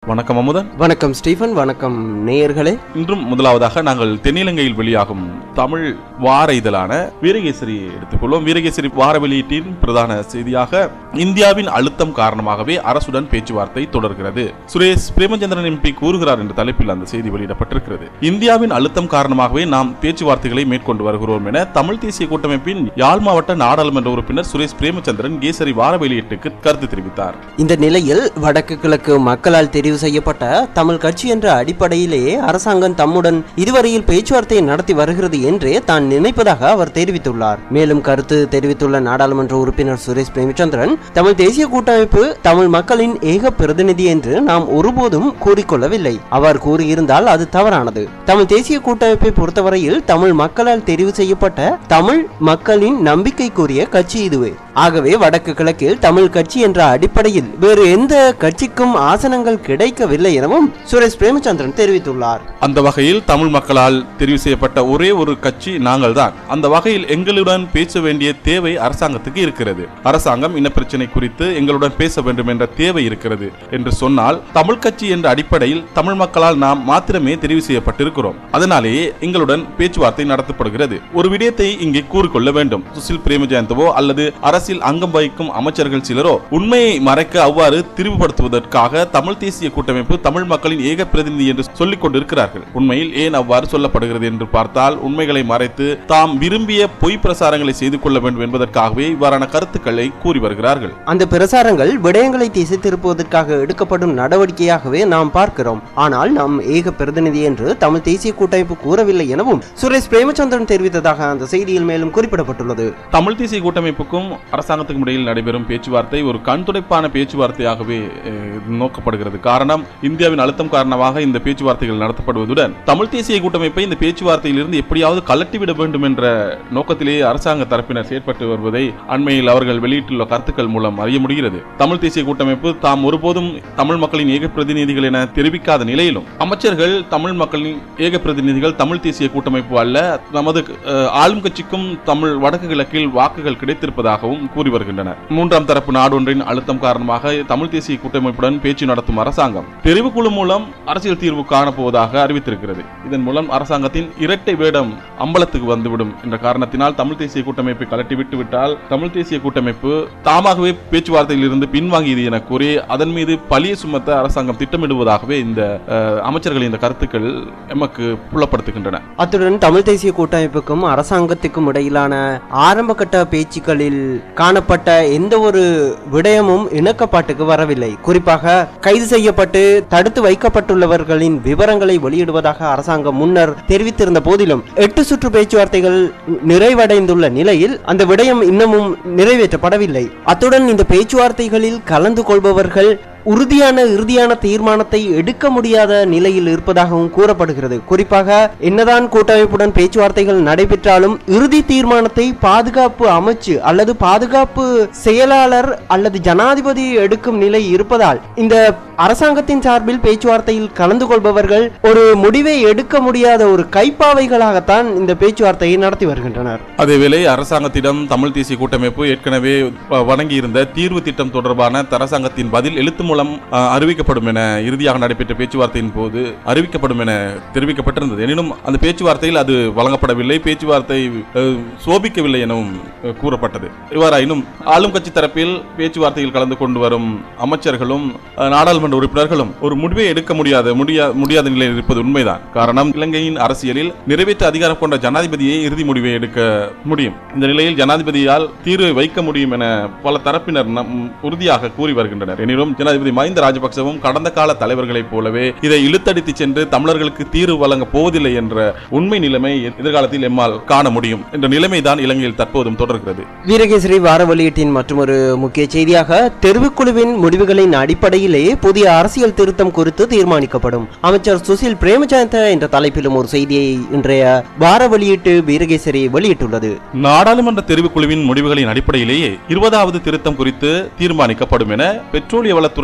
வணக்கம் அமுதன் வணக்கம் ஸ்டீஃபன் வணக்கம் நேயர்களே இன்றும் முதலாவதாக நாங்கள் தென்னிலங்கையில் வெளியாகும் தமிழ் வார இதழான வீரகேசரி எடுத்துக்கொள்வோம் வீரகேசரி வார வெளியீட்டின் பிரதான செய்தியாக இந்தியாவின் அழுத்தம் காரணமாகவே அரசுடன் பேச்சுவார்த்தை தொடர்கிறது சுரேஷ் பிரேமச்சந்திரன் எம்பி கூறுகிறார் என்ற தலைப்பில் அந்த செய்தி வெளியிடப்பட்டிருக்கிறது இந்தியாவின் அழுத்தம் காரணமாகவே நாம் பேச்சுவார்த்தைகளை மேற்கொண்டு வருகிறோம் என தமிழ் தேசிய கூட்டமைப்பின் யாழ் மாவட்ட நாடாளுமன்ற உறுப்பினர் சுரேஷ் பிரேமச்சந்திரன் கேசரி வார வெளியீட்டுக்கு கருத்து தெரிவித்தார் இந்த நிலையில் வடக்கு கிழக்கு மக்களால் தெரிவு செய்யப்பட்ட தமிழ் கட்சி என்ற அடிப்படையிலேயே அரசாங்கம் தம்முடன் இதுவரையில் பேச்சுவார்த்தை நடத்தி வருகிறது என்றே தான் நினைப்பதாக அவர் தெரிவித்துள்ளார் மேலும் கருத்து தெரிவித்துள்ள நாடாளுமன்ற உறுப்பினர் சுரேஷ் பிரேமச்சந்திரன் தமிழ் தேசிய கூட்டமைப்பு தமிழ் மக்களின் ஏக பிரதிநிதி என்று நாம் ஒருபோதும் கூறிக்கொள்ளவில்லை அவர் கூறியிருந்தால் அது தவறானது தமிழ் தேசிய கூட்டமைப்பை பொறுத்தவரையில் தமிழ் மக்களால் தெரிவு செய்யப்பட்ட தமிழ் மக்களின் நம்பிக்கைக்குரிய கட்சி இதுவே ஆகவே வடக்கு கிழக்கில் தமிழ் கட்சி என்ற அடிப்படையில் வேறு எந்த கட்சிக்கும் ஆசனங்கள் கிடைக்கவில்லை எனவும் சுரேஷ் பிரேமச்சந்திரன் தெரிவித்துள்ளார் அந்த வகையில் தமிழ் மக்களால் தெரிவு செய்யப்பட்ட ஒரே ஒரு கட்சி நாங்கள் தான் அந்த வகையில் எங்களுடன் பேச வேண்டிய தேவை அரசாங்கத்துக்கு இருக்கிறது அரசாங்கம் இனப்பிரச்சனை குறித்து எங்களுடன் பேச வேண்டும் என்ற தேவை இருக்கிறது என்று சொன்னால் தமிழ் கட்சி என்ற அடிப்படையில் தமிழ் மக்களால் நாம் மாத்திரமே தெரிவு செய்யப்பட்டிருக்கிறோம் அதனாலேயே எங்களுடன் பேச்சுவார்த்தை நடத்தப்படுகிறது ஒரு விடயத்தை இங்கே கூறிக்கொள்ள வேண்டும் சுசில் பிரேமஜயந்தவோ அல்லது அரசில் அங்கம் வகிக்கும் அமைச்சர்கள் சிலரோ உண்மையை மறைக்க அவ்வாறு திரிவுபடுத்துவதற்காக தமிழ் தேசிய கூட்டமைப்பு தமிழ் மக்களின் ஏக பிரதிநிதி என்று சொல்லிக் கொண்டிருக்கிறார்கள் உண்மையில் ஏன் அவ்வாறு சொல்லப்படுகிறது என்று பார்த்தால் உண்மைகளை மறைத்து தாம் விரும்பிய பொய் பிரசாரங்களை செய்து கொள்ள வேண்டும் என்பதற்காகவே இவ்வாறான கருத்துக்களை கூறி வருகிறார்கள் அந்த பிரசாரங்கள் விடயங்களை திசை திருப்புவதற்காக எடுக்கப்படும் நடவடிக்கையாகவே நாம் பார்க்கிறோம் ஆனால் நாம் ஏக பிரதிநிதி என்று தமிழ் தேசிய கூட்டமைப்பு கூறவில்லை எனவும் சுரேஷ் பிரேமச்சந்திரன் தெரிவித்ததாக அந்த செய்தியில் மேலும் குறிப்பிடப்பட்டுள்ளது தமிழ் தேசிய கூட்டமைப்புக்கும் அரசாங்கத்துக்கும் இடையில் நடைபெறும் பேச்சுவார்த்தை ஒரு கண்துடைப்பான பேச்சுவார்த்தையாகவே அஹ், நோக்கப்படுகிறது காரணம் இந்தியாவின் அழுத்தம் காரணமாக இந்த பேச்சுவார்த்தைகள் நடத்தப்படுவதுடன் தமிழ் தேசிய கூட்டமைப்பை இந்த பேச்சுவார்த்தையிலிருந்து எப்படியாவது கலட்டிவிட வேண்டும் என்ற நோக்கத்திலேயே அரசாங்க தரப்பினர் செயற்பட்டு வருவதை அண்மையில் அவர்கள் வெளியிட்டுள்ள கருத்துக்கள் மூலம் அறிய முடிகிறது தமிழ் தேசிய கூட்டமைப்பு தாம் ஒருபோதும் தமிழ் மக்களின் ஏக பிரதிநிதிகள் என தெரிவிக்காத நிலையிலும் அமைச்சர்கள் தமிழ் மக்களின் ஏக பிரதிநிதிகள் தமிழ் தேசிய கூட்டமைப்பு அல்ல நமது அஹ், ஆளும் கட்சிக்கும் தமிழ் வடக்கு கிழக்கில் வாக்குகள் கிடைத்திருப்பதாகவும் கூறி வருகின்றனர் மூன்றாம் தரப்பு நாடொன்றின் அழுத்தம் காரணமாக தமிழ் தேசிய கூட்டமைப்புடன் பேச்சு நடத்தும் அரசாங்கம் தெரிவுக்குழு மூலம் அரசியல் தீர்வு காணப்போவதாக அறிவித்திருக்கிறது இதன் மூலம் அரசாங்கத்தின் இரட்டை வேடம் அம்பலத்துக்கு வந்துவிடும் என்ற காரணத்தினால் தமிழ் தேசிய கூட்டமைப்பை கலட்டி விட்டு விட்டால் தமிழ் தேசிய கூட்டமைப்பு தாமாகவே பேச்சுவார்த்தையில் இருந்து பின்வாங்கியது என கூறி அதன் மீது பழிய சுமத்த அரசாங்கம் திட்டமிடுவதாகவே இந்த அஹ், அவச்சர்களின் இந்த கருத்துக்கள் எமக்கு புலப்படுத்துகின்றன அத்துடன் தமிழ் தேசிய கூட்டமைப்புக்கும் அரசாங்கத்துக்கும் இடையிலான ஆரம்ப கட்ட பேச்சுக்களில் காணப்பட்ட எந்த ஒரு விடயமும் இணக்கப்பாட்டுக்கு வரவில்லை குறிப்பாக கைது செய்யப்பட்டு தடுத்து வைக்கப்பட்டுள்ளவர்களின் விவரங்களை வெளியிடுவதாக அரசாங்கம் முன்னர் தெரிவித்திருந்த போதிலும் எட்டு சுற்று பேச்சுவார்த்தைகள் நிறைவடைந்துள்ள நிலையில் அந்த விடயம் இன்னமும் நிறைவேற்றப்படவில்லை அத்துடன் இந்த பேச்சுவார்த்தைகளில் கலந்து கொள்பவர்கள் உறுதியான இறுதியான தீர்மானத்தை எடுக்க முடியாத நிலையில் இருப்பதாகவும் கூறப்படுகிறது குறிப்பாக என்னதான் கூட்டமைப்புடன் பேச்சுவார்த்தைகள் நடைபெற்றாலும் இறுதி தீர்மானத்தை பாதுகாப்பு அமைச்சு அல்லது பாதுகாப்பு செயலாளர் அல்லது ஜனாதிபதி எடுக்கும் நிலை இருப்பதால் இந்த அரசாங்கத்தின் சார்பில் பேச்சுவார்த்தையில் கலந்து கொள்பவர்கள் ஒரு முடிவை எடுக்க முடியாத ஒரு கைப்பாவைகளாகத்தான் இந்த பேச்சுவார்த்தையை நடத்தி வருகின்றனர் அதேவேளை அரசாங்கத்திடம் தமிழ் தேசிய கூட்டமைப்பு ஏற்கனவே வ- வழங்கியிருந்த தீர்வு திட்டம் தொடர்பான அரசாங்கத்தின் பதில் எழுத்து மூலம் அஹ், அறிவிக்கப்படும் என இறுதியாக நடைபெற்ற பேச்சுவார்த்தையின் போது அறிவிக்கப்படும் என தெரிவிக்கப்பட்டிருந்தது எனினும் அந்த பேச்சுவார்த்தையில் அது வழங்கப்படவில்லை பேச்சுவார்த்தை அஹ், சோபிக்கவில்லை எனவும் அஹ், கூறப்பட்டது இவ்வாறாயினும் ஆளும் கட்சி தரப்பில் பேச்சுவார்த்தையில் கலந்து கொண்டு வரும் அமைச்சர்களும் அஹ், நாடாளுமன்ற உறுப்பினர்களும் ஒரு முடிவை எடுக்க முடியாத முடியா- முடியாத நிலையில் இருப்பது உண்மைதான் காரணம் இலங்கையின் அரசியலில் நிறைவேற்ற அதிகாரம் கொண்ட ஜனாதிபதியே இறுதி முடிவை எடுக்க முடியும் இந்த நிலையில் ஜனாதிபதியால் தீர்வை வைக்க முடியும் என பல தரப்பினர் நம் உறுதியாக கூறி வருகின்றனர் எனினும் ஜனாதிபதி மஹிந்த ராஜபக்சவும் கடந்த கால தலைவர்களைப் போலவே இதை இழுத்தடித்து சென்று தமிழர்களுக்கு தீர்வு வழங்க போவதில்லை என்ற உண்மை நிலைமை எதிர்காலத்தில் எம்மால் காண முடியும் என்ற நிலைமைதான் இலங்கையில் தற்போதும் தொடர்கிறது வீரகேசரி வார வெளியீட்டின் மற்றொரு முக்கிய செய்தியாக தெரிவுக்குழுவின் முடிவுகளின் அடிப்படையிலே புதிய அரசியல் திருத்தம் குறித்து தீர்மானிக்கப்படும் அமைச்சர் சுசில் பிரேமஜயந்த என்ற தலைப்பிலும் ஒரு செய்தியை இன்றைய வார வெளியீட்டு வீரகேசரி வெளியிட்டுள்ளது நாடாளுமன்ற தெரிவுக்குழுவின் முடிவுகளின் அடிப்படையிலேயே இருபதாவது திருத்தம் குறித்து தீர்மானிக்கப்படும் என பெட்ரோலிய வளத்துறை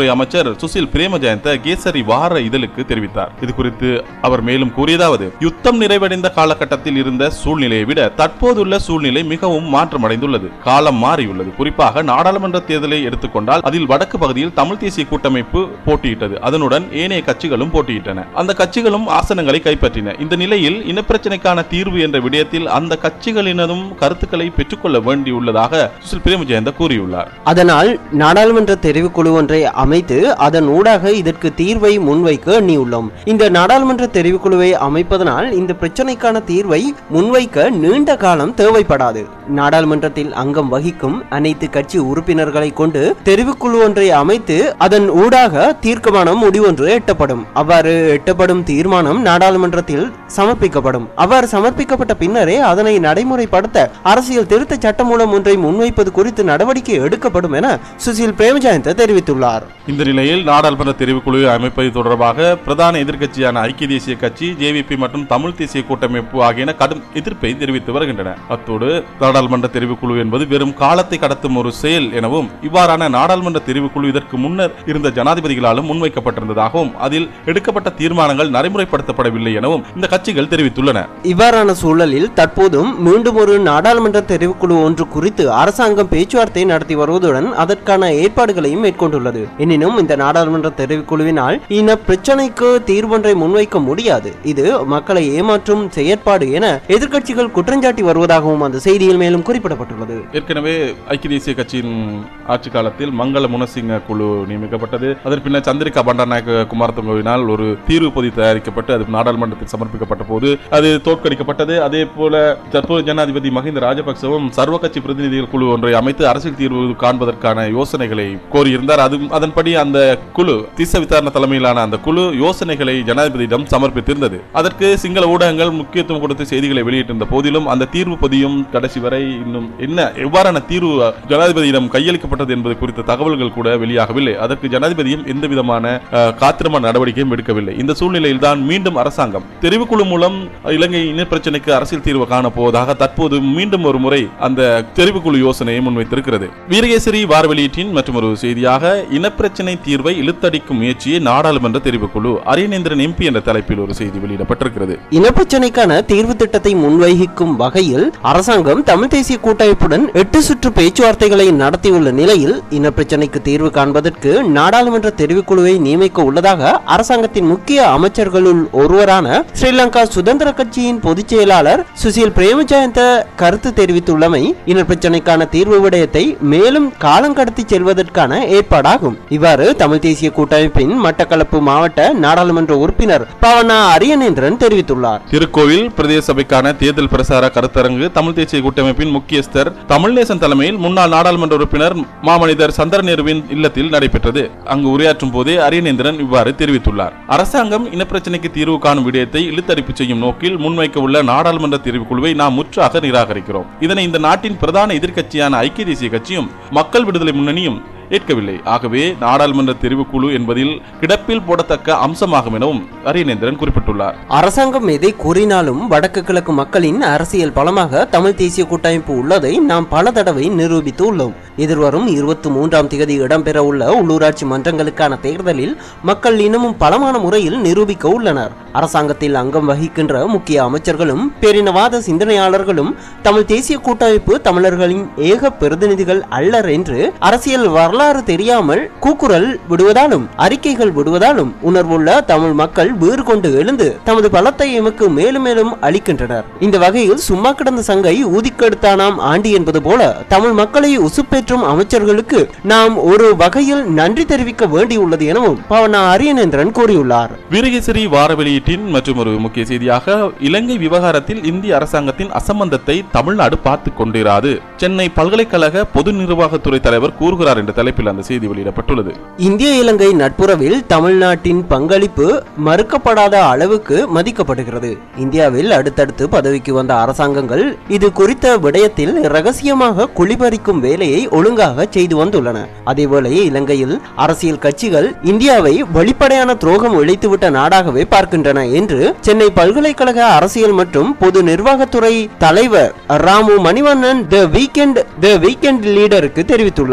தெருவுக்குழுத்துறை அமைச்சர் சுசில் பிரேமஜயந்த கேசரி வார இதழுக்கு தெரிவித்தார் இது குறித்து அவர் மேலும் கூறியதாவது யுத்தம் நிறைவடைந்த காலகட்டத்தில் இருந்த சூழ்நிலையை விட தற்போதுள்ள சூழ்நிலை மிகவும் மாற்றமடைந்துள்ளது காலம் மாறியுள்ளது குறிப்பாக நாடாளுமன்ற தேர்தலை எடுத்துக்கொண்டால் அதில் வடக்கு பகுதியில் தமிழ் தேசிய கூட்டமைப்பு போட்டியிட்டது அதனுடன் ஏனைய கட்சிகளும் போட்டியிட்டன அந்த கட்சிகளும் ஆசனங்களை கைப்பற்றின இந்த நிலையில் இனப்பிரச்சனைக்கான தீர்வு என்ற விடயத்தில் அந்த கட்சிகளினதும் கருத்துக்களை பெற்றுக்கொள்ள வேண்டியுள்ளதாக சுசில் பிரேமஜயந்த கூறியுள்ளார் அதனால் நாடாளுமன்ற தெரிவுக்குழு ஒன்றை அமைத்து அதன் ஊடாக இதற்கு தீர்வை முன்வைக்க எண்ணியுள்ளோம் இந்த நாடாளுமன்ற தெரிவுக்குழுவை அமைப்பதனால் இந்த பிரச்சனைக்கான தீர்வை முன்வைக்க நீண்ட காலம் தேவைப்படாது நாடாளுமன்றத்தில் அங்கம் வகிக்கும் அனைத்து கட்சி உறுப்பினர்களை கொண்டு தெரிவுக்குழு ஒன்றை அமைத்து அதன் ஊடாக தீர்க்கமான முடிவொன்று எட்டப்படும் அவ்வாறு எட்டப்படும் தீர்மானம் நாடாளுமன்றத்தில் சமர்ப்பிக்கப்படும் அவ்வாறு சமர்ப்பிக்கப்பட்ட பின்னரே அதனை நடைமுறைப்படுத்த அரசியல் திருத்த சட்டமூலம் ஒன்றை முன்வைப்பது குறித்து நடவடிக்கை எடுக்கப்படும் என சுசில் பிரேமஜயந்த தெரிவித்துள்ளார் இந்த நிலையில் நாடாளுமன்ற தெரிவுக்குழுவை அமைப்பது தொடர்பாக பிரதான எதிர்க்கட்சியான ஐக்கிய தேசிய கட்சி ஜேவிபி மற்றும் தமிழ் தேசிய கூட்டமைப்பு ஆகியன கடும் எதிர்ப்பை தெரிவித்து வருகின்றன அத்தோடு நாடாளுமன்ற தெரிவுக்குழு என்பது வெறும் காலத்தை கடத்தும் ஒரு செயல் எனவும் இவ்வாறான நாடாளுமன்ற தெரிவுக்குழு இதற்கு முன்னர் இருந்த ஜனாதிபதிகளாலும் முன்வைக்கப்பட்டிருந்ததாகவும் அதில் எடுக்கப்பட்ட தீர்மானங்கள் நடைமுறைப்படுத்தப்படவில்லை எனவும் இந்த கட்சிகள் தெரிவித்துள்ளன இவ்வாறான சூழலில் தற்போதும் மீண்டும் ஒரு நாடாளுமன்ற தெரிவுக்குழு ஒன்று குறித்து அரசாங்கம் பேச்சுவார்த்தை நடத்தி வருவதுடன் அதற்கான ஏற்பாடுகளையும் மேற்கொண்டுள்ளது எனினும் இந்த நாடாளுமன்ற தெரிவுக்குழுவினால் இன பிரச்சனைக்கு தீர்வொன்றை முன்வைக்க முடியாது இது மக்களை ஏமாற்றும் செயற்பாடு என எதிர்க்கட்சிகள் குற்றஞ்சாட்டி வருவதாகவும் அந்த செய்தியில் மேலும் குறிப்பிடப்பட்டுள்ளது ஏற்கனவே ஐக்கிய தேசிய கட்சியின் ஆட்சி காலத்தில் மங்கள முனசிங்க குழு நியமிக்கப்பட்டது அதன் பின்னர் சந்திரிகா பண்டாநாயக்க குமாரதுங்கவினால் ஒரு தீர்வு பொதி தயாரிக்கப்பட்டு அது நாடாளுமன்றத்தில் சமர்ப்பிக்கப்பட்ட போது அது தோற்கடிக்கப்பட்டது அதே போல தற்போது ஜனாதிபதி மஹிந்த ராஜபக்சவும் சர்வ கட்சி பிரதிநிதிகள் குழு ஒன்றை அமைத்து அரசியல் தீர்வு காண்பதற்கான யோசனைகளை கோரியிருந்தார் அது அதன்படி அந்த குழு திச விசாரணை தலைமையிலான அந்த குழு யோசனைகளை ஜனாதிபதியிடம் சமர்ப்பித்திருந்தது அதற்கு சிங்கள ஊடகங்கள் முக்கியத்துவம் கொடுத்து செய்திகளை வெளியிட்டிருந்த போதிலும் அந்த தீர்வு பொதியும் கடைசி வரை இன்னும் என்ன எவ்வாறான தீர்வு ஜனாதிபதியிடம் கையளிக்கப்பட்டது என்பது குறித்த தகவல்கள் கூட வெளியாகவில்லை அதற்கு ஜனாதிபதியும் எந்த விதமான அஹ், காத்திரமான நடவடிக்கையும் எடுக்கவில்லை இந்த சூழ்நிலையில் தான் மீண்டும் அரசாங்கம் தெரிவுக்குழு மூலம் இலங்கை இனப்பிரச்சனைக்கு அரசியல் தீர்வு காண போவதாக தற்போது மீண்டும் ஒரு முறை அந்த தெரிவுக்குழு யோசனையை முன்வைத்திருக்கிறது வீரகேசரி வார வெளியீட்டின் மற்றும் ஒரு செய்தியாக இனப்பிரச்சனை தீர்வை இழுத்தடிக்கும் முயற்சியை நாடாளுமன்ற தெரிவுக்குழு அரியநேந்திரன் எம்பி என்ற தலைப்பில் ஒரு செய்தி வெளியிடப்பட்டிருக்கிறது இனப்பிரச்சனைக்கான தீர்வு திட்டத்தை முன்வைக்கும் வகையில் அரசாங்கம் தமிழ் தேசிய கூட்டமைப்புடன் எட்டு சுற்று பேச்சுவார்த்தைகளை நடத்தியுள்ள நிலையில் இனப்பிரச்சனைக்கு தீர்வு காண்பதற்கு நாடாளுமன்ற தெரிவுக்குழுவை நியமிக்க உள்ளதாக அரசாங்கத்தின் முக்கிய அமைச்சர்களுள் ஒருவரான ஸ்ரீலங்கா சுதந்திர கட்சியின் பொதுச் செயலாளர் சுசில் பிரேமஜயந்த கருத்து தெரிவித்துள்ளமை இனப்பிரச்சனைக்கான தீர்வு விடயத்தை மேலும் காலங்கடத்தி செல்வதற்கான ஏற்பாடாகும் இவ்வாறு தமிழ் தேசிய கூட்டமைப்பின் மட்டக்களப்பு மாவட்ட நாடாளுமன்ற உறுப்பினர் பவனா அரியநேந்திரன் தெரிவித்துள்ளார் திருக்கோவில் பிரதேச சபைக்கான தேர்தல் பிரசார கருத்தரங்கு தமிழ் தேசிய கூட்டமைப்பின் முக்கியஸ்தர் தமிழ்நேசன் தலைமையில் முன்னாள் நாடாளுமன்ற உறுப்பினர் மாமனிதர் சந்திரநேருவின் இல்லத்தில் நடைபெற்றது அங்கு உரையாற்றும் போதே அரியநேந்திரன் இவ்வாறு தெரிவித்துள்ளார் அரசாங்கம் இனப்பிரச்சனைக்கு தீர்வு காணும் விடயத்தை இழுத்தடிப்பு செய்யும் நோக்கில் முன்வைக்க உள்ள நாடாளுமன்ற தெரிவுக்குழுவை நாம் முற்றாக நிராகரிக்கிறோம் இதனை இந்த நாட்டின் பிரதான எதிர்க்கட்சியான ஐக்கிய தேசிய கட்சியும் மக்கள் விடுதலை முன்னணியும் ஏற்கவில்லை ஆகவே நாடாளுமன்ற தெரிவுக்குழு என்பதில் கிடப்பில் போடத்தக்க அம்சமாகும் எனவும் அரியநேந்திரன் குறிப்பிட்டுள்ளார் அரசாங்கம் எதை கூறினாலும் வடக்கு கிழக்கு மக்களின் அரசியல் பலமாக தமிழ் தேசிய கூட்டமைப்பு உள்ளதை நாம் பல தடவை நிரூபித்து உள்ளோம் எதிர்வரும் இருபத்தி மூன்றாம் தேதி இடம்பெற உள்ள உள்ளூராட்சி மன்றங்களுக்கான தேர்தலில் மக்கள் இன்னமும் பலமான முறையில் நிரூபிக்க உள்ளனர் அரசாங்கத்தில் அங்கம் வகிக்கின்ற முக்கிய அமைச்சர்களும் பேரினவாத சிந்தனையாளர்களும் தமிழ் தேசிய கூட்டமைப்பு தமிழர்களின் ஏக பிரதிநிதிகள் அல்லர் என்று அரசியல் வரலாறு தெரியாமல் கூக்குரல் விடுவதாலும் அறிக்கைகள் விடுவதாலும் உணர்வுள்ள தமிழ் மக்கள் வீறு கொண்டு எழுந்து தமது பலத்தை எமக்கு மேலும் மேலும் அளிக்கின்றனர் இந்த வகையில் சும்மா கிடந்த சங்கை ஊதிக்கெடுத்தானாம் ஆண்டி என்பது போல தமிழ் மக்களை உசுப்பேற்றும் அமைச்சர்களுக்கு நாம் ஒரு வகையில் நன்றி தெரிவிக்க வேண்டியுள்ளது எனவும் பவனா அரியநேந்திரன் கூறியுள்ளார் வீரகேசரி வார வெளியீட்டின் மற்றும் ஒரு முக்கிய செய்தியாக இலங்கை விவகாரத்தில் இந்திய அரசாங்கத்தின் அசம்பந்தத்தை தமிழ்நாடு பார்த்து கொண்டிராது சென்னை பல்கலைக்கழக பொது நிர்வாகத்துறை தலைவர் கூறுகிறார் என்ற தலைப்பில் அந்த செய்தி வெளியிடப்பட்டுள்ளது இந்திய இலங்கை நட்புறவில் தமிழ்நாட்டின் பங்களிப்பு மறுக்கப்படாத அளவுக்கு மதிக்கப்படுகிறது இந்தியாவில் அடுத்தடுத்து பதவிக்கு வந்த அரசாங்கங்கள் இது குறித்த விடயத்தில் ரகசியமாக குளிபறிக்கும் வேலையை ஒழுங்காக செய்து வந்துள்ளன அதேவேளை இலங்கையில் அரசியல் கட்சிகள் இந்தியாவை வெளிப்படையான துரோகம் இழைத்துவிட்ட நாடாகவே பார்க்கின்றன என்று சென்னை பல்கலைக்கழக அரசியல் மற்றும் பொது நிர்வாகத்துறை தலைவர் Ramu Manivannan the weekend the weekend லீடருக்கு தெரிவித்துள்ளார்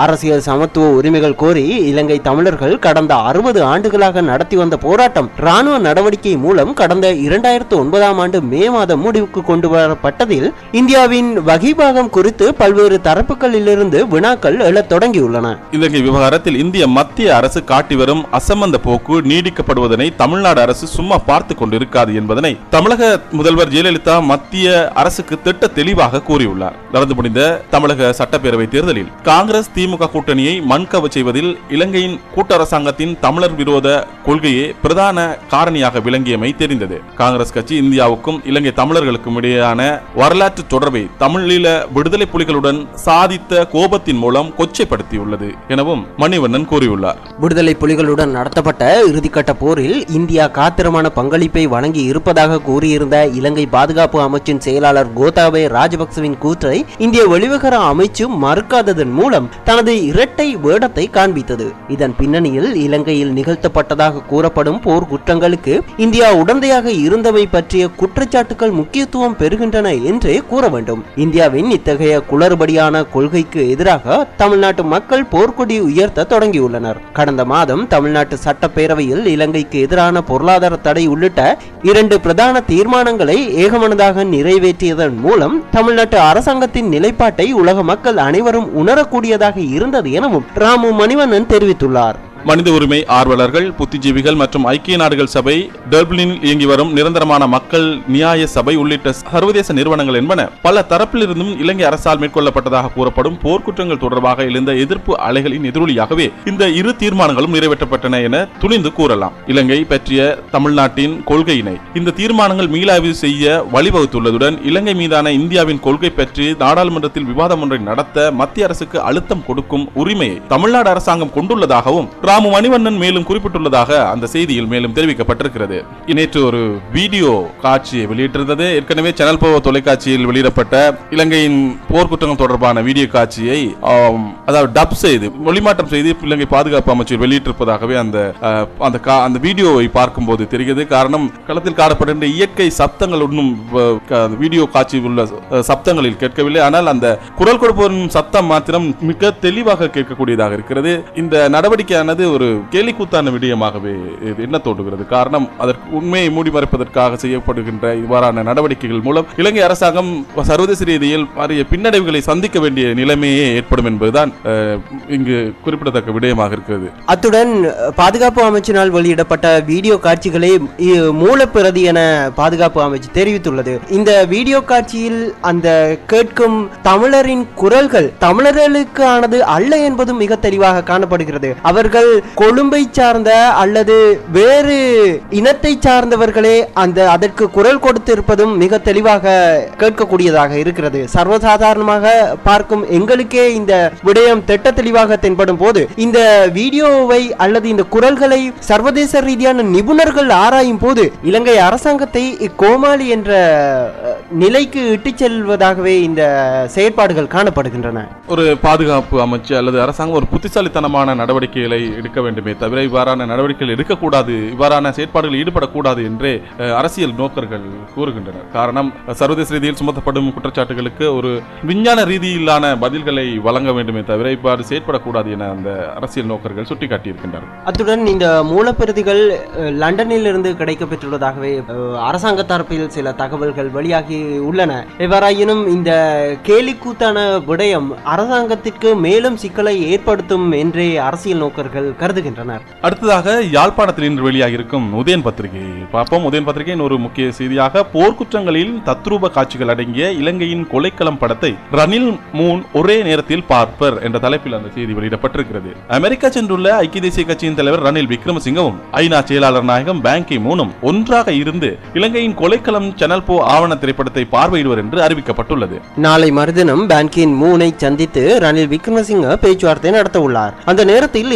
அரசியல் சமத்துவ உரிமைகள் கோரி இலங்கை தமிழர்கள் கடந்த அறுபது ஆண்டுகளாக நடத்தி வந்த போராட்டம் ராணுவ நடவடிக்கை மூலம் கடந்த இரண்டாயிரத்து ஒன்பதாம் ஆண்டு மே மாதம் முடிவுக்கு கொண்டு வரப்பட்டதில் இந்தியாவின் வகிபாகம் குறித்து பல்வேறு தரப்புகளிலிருந்து வினாக்கள் எழத் தொடங்கியுள்ளன இலங்கை விவகாரத்தில் இந்திய மத்திய அரசு காட்டி வரும் அசம்பந்த போக்கு நீடிக்கப்படுவதனை தமிழ்நாடு அரசு சும்மா பார்த்து கொண்டிருக்காது என்பதனை தமிழக முதல்வர் ஜெயலலிதா மத்திய அரசுக்கு திட்ட தெளிவாக கூறியுள்ளார் நடந்து முடிந்த தமிழக சட்டப்பேரவை தேர்தலில் காங்கிரஸ் திமுக கூட்டணியை மண்கவ செய்வதில் இலங்கையின் கூட்டரசாங்கத்தின் தமிழர் விரோத கொள்கையே பிரதான காரணியாக விளங்கியமை தெரிந்தது காங்கிரஸ் கட்சி இந்தியாவுக்கும் இலங்கை தமிழர்களுக்கும் இடையேயான வரலாற்று தொடர்பை தமிழீழ விடுதலை புலிகளுடன் சாதித்த கோபத்தின் மூலம் கொச்சைப்படுத்தியுள்ளது எனவும் மணிவண்ணன் கூறியுள்ளார் விடுதலை புலிகளுடன் நடத்தப்பட்ட இறுதிக்கட்ட போரில் இந்தியா காத்திரமான பங்களிப்பை வழங்கி இருப்பதாக கூறியிருந்த இலங்கை பாதுகாப்பு அமைச்சின் செயலாளர் கோத்தாபய ராஜபக்சவின் கூற்றை இந்திய வெளிவிவகார அமைச்சு மறுக்காததன் மூலம் தனது இரட்டை வேடத்தை காண்பித்தது இதன் பின்னணியில் இலங்கையில் நிகழ்த்தப்பட்டதாக கூறப்படும் போர் குற்றங்களுக்கு இந்தியா உடந்தையாக இருந்தமை பற்றிய குற்றச்சாட்டுகள் முக்கியத்துவம் பெறுகின்றன என்றே கூற வேண்டும் இந்தியாவின் இத்தகைய குளறுபடியான கொள்கைக்கு எதிராக தமிழ்நாட்டு மக்கள் போர்க்கொடி உயர்த்த தொடங்கியுள்ளனர் கடந்த மாதம் தமிழ்நாட்டு சட்டப்பேரவையில் இலங்கைக்கு எதிரான பொருளாதார தடை உள்ளிட்ட இரண்டு பிரதான தீர்மானங்களை ஏகமனதாக நிறைவேற்றியதன் மூலம் தமிழ்நாட்டு அரசாங்கத்தின் நிலைப்பாட்டை உலக மக்கள் அனைவரும் உணரக்கூடியதாக இருந்தது எனவும் ராமு மணிவண்ணன் தெரிவித்துள்ளார் மனித உரிமை ஆர்வலர்கள் புத்திஜீவிகள் மற்றும் ஐக்கிய நாடுகள் சபை டர்பிளினில் இயங்கி வரும் நிரந்தரமான மக்கள் நியாய சபை உள்ளிட்ட சர்வதேச நிறுவனங்கள் என்பன பல தரப்பிலிருந்தும் இலங்கை அரசால் மேற்கொள்ளப்பட்டதாக கூறப்படும் போர்க்குற்றங்கள் தொடர்பாக எழுந்த எதிர்ப்பு அலைகளின் எதிரொலியாகவே இந்த இரு தீர்மானங்களும் நிறைவேற்றப்பட்டன என துணிந்து கூறலாம் இலங்கை பற்றிய தமிழ்நாட்டின் கொள்கையினை இந்த தீர்மானங்கள் மீளாய்வு செய்ய வழிவகுத்துள்ளதுடன் இலங்கை மீதான இந்தியாவின் கொள்கை பற்றி நாடாளுமன்றத்தில் விவாதம் ஒன்றை நடத்த மத்திய அரசுக்கு அழுத்தம் கொடுக்கும் உரிமையை தமிழ்நாடு அரசாங்கம் கொண்டுள்ளதாகவும் ராமு மணிவண்ணன் மேலும் குறிப்பிட்டுள்ளதாக அந்த செய்தியில் மேலும் தெரிவிக்கப்பட்டிருக்கிறது நேற்று ஒரு வீடியோ காட்சியை வெளியிட்டிருந்தது ஏற்கனவே சேனல் போ தொலைக்காட்சியில் வெளியிடப்பட்ட இலங்கையின் போர்க்குற்றங்கள் தொடர்பான வீடியோ காட்சியை ஆம், அதாவது டப் செய்து மொழிமாற்றம் செய்து இலங்கை பாதுகாப்பு அமைச்சர் வெளியிட்டிருப்பதாகவே அந்த அஹ், அந்த கா- அந்த வீடியோவை பார்க்கும்போது தெரிகிறது காரணம் களத்தில் காணப்படுகின்ற இயற்கை சப்தங்கள் ஒன்றும் வ- க- அந்த வீடியோ காட்சியில் உள்ள அஹ், சப்தங்களில் கேட்கவில்லை ஆனால் அந்த குரல் கொடுப்பவரின் சத்தம் மாத்திரம் மிக தெளிவாக கேட்கக்கூடியதாக இருக்கிறது இந்த நடவடிக்கையானது ஒரு கேலிக்கூத்தான விடயமாகவே இது என்ன தோன்றுகிறது காரணம் அதற்கு உண்மையை மூடி மறைப்பதற்காக செய்யப்படுகின்ற இவ்வாறான நடவடிக்கைகள் மூலம் இலங்கை அரசாங்கம் சர்வதேச ரீதியில் பாரிய பின்னடைவுகளை சந்திக்க வேண்டிய நிலைமையே ஏற்படும் என்பதுதான் அஹ், இங்கு குறிப்பிடத்தக்க விடயமாக இருக்கிறது அத்துடன் பாதுகாப்பு அமைச்சினால் வெளியிடப்பட்ட வீடியோ காட்சிகளை இ- மூலப்பிரதி என பாதுகாப்பு அமைச்சு தெரிவித்துள்ளது இந்த வீடியோ காட்சியில் அந்த கேட்கும் தமிழரின் குரல்கள் தமிழர்களுக்கானது அல்ல என்பதும் மிக தெளிவாக காணப்படுகிறது அவர்கள் கொழும்பை சார்ந்த அல்லது வேறு இனத்தை சார்ந்தவர்களே அந்த அதற்கு குரல் கொடுத்திருப்பதும் மிக தெளிவாக கேட்கக்கூடியதாக இருக்கிறது சர்வசாதாரணமாக பார்க்கும் எங்களுக்கே இந்த விடயம் திட்ட தெளிவாக தென்படும் போது இந்த வீடியோவை அல்லது இந்த குரல்களை சர்வதேச ரீதியான நிபுணர்கள் ஆராயும் போது இலங்கை அரசாங்கத்தை இக்கோமாளி என்ற அஹ், நிலைக்கு இட்டுச் செல்வதாகவே இந்த செயற்பாடுகள் காணப்படுகின்றன ஒரு பாதுகாப்பு அமைச்சு அல்லது அரசாங்கம் ஒரு புத்திசாலித்தனமான நடவடிக்கைகளை எடுக்க வேண்டுமே தவிர இவ்வாறான நடவடிக்கைகள் எடுக்கக்கூடாது இவ்வாறான செயற்பாடுகளில் ஈடுபடக்கூடாது என்றே அஹ், அரசியல் நோக்கர்கள் கூறுகின்றனர் காரணம் அஹ், சர்வதேச ரீதியில் சுமத்தப்படும் குற்றச்சாட்டுகளுக்கு ஒரு விஞ்ஞான ரீதியிலான பதில்களை வழங்க வேண்டுமே தவிர இவ்வாறு செயற்படக்கூடாது என அந்த அரசியல் நோக்கர்கள் சுட்டிக்காட்டியிருக்கின்றனர் அத்துடன் இந்த மூலப்பிரதிகள் அஹ், லண்டனில் இருந்து கிடைக்கப்பெற்றுள்ளதாகவே அஹ், அரசாங்க தரப்பில் சில தகவல்கள் வெளியாகி உள்ளன எவ்வாறாயினும் இந்த கேலிக்கூத்தான விடயம் அரசாங்கத்திற்கு மேலும் சிக்கலை ஏற்படுத்தும் என்றே அரசியல் நோக்கர்கள் கருதுகின்றனர் அடுத்ததாக யாழ்ப்பாணத்தில் இன்று வெளியாகியிருக்கும் உதயன் பத்திரிகை பார்ப்போம் உதயன் பத்திரிகையின் ஒரு முக்கிய செய்தியாக போர்க்குற்றங்களில் தத்ரூப காட்சிகள் அடங்கிய இலங்கையின் கொலைக்களம் படத்தை ரணில் மூன் ஒரே நேரத்தில் பார்ப்பர் என்ற தலைப்பில் அந்த செய்தி வெளியிடப்பட்டிருக்கிறது அமெரிக்கா சென்றுள்ள ஐக்கிய தேசிய கட்சியின் தலைவர் ரணில் விக்ரமசிங்கவும் ஐநா செயலாளர் நாயகம் பேங்கி மூனும் ஒன்றாக இருந்து இலங்கையின் கொலைக்களம் சேனல் போ ஆவண திரைப்படத்தை பார்வையிடுவர் என்று அறிவிக்கப்பட்டுள்ளது நாளை மறுதினம் பான்கின் மூனை சந்தித்து ரணில் விக்ரமசிங்க பேச்சுவார்த்தை நடத்த உள்ளார் அந்த நேரத்தில் இருவரும்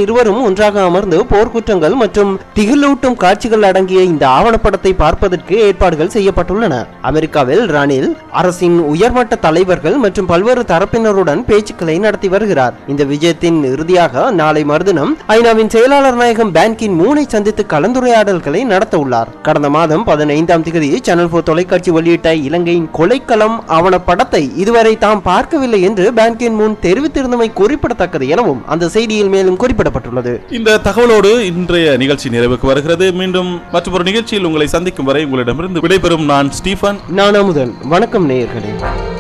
ஒன்றாக அமர்ந்து போர்க்குற்றங்கள் மற்றும் திகிலூட்டும் காட்சிகள் அடங்கிய இந்த ஆவணப்படத்தை பார்ப்பதற்கு ஏற்பாடுகள் செய்யப்பட்டுள்ளன அமெரிக்காவில் ரணில் அரசின் உயர்மட்ட தலைவர்கள் மற்றும் பல்வேறு தரப்பினருடன் பேச்சுக்களை நடத்தி வருகிறார் இந்த விஜயத்தின் இறுதியாக நாளை மறுதினம் ஐநாவின் செயலாளர் நாயகம் பேன்கின் மூனை சந்தித்து கலந்துரையாடல்களை நடத்த உள்ளார் கடந்த மாதம் பதினைந்தாம் தேதி சேனல் போர் தொலைக்காட்சி வெளியிட்ட இலங்கையின் கொலைக்களம் ஆவணப்படத்தை இதுவரை தாம் பார்க்கவில்லை என்று பேன்கின் மூன் தெரிவித்திருந்தமை குறிப்பிடத்தக்கது எனவும் அந்த செய்தியில் மேலும் குறிப்பிடப்பட்டுள்ளது இந்த தகவலோடு இன்றைய நிகழ்ச்சி நிறைவுக்கு வருகிறது மீண்டும் மற்றொரு நிகழ்ச்சியில் உங்களை சந்திக்கும் வரை உங்களிடமிருந்து விடைபெறும் நான் ஸ்டீஃபன் நான் அமுதன் வணக்கம் நேயர்களே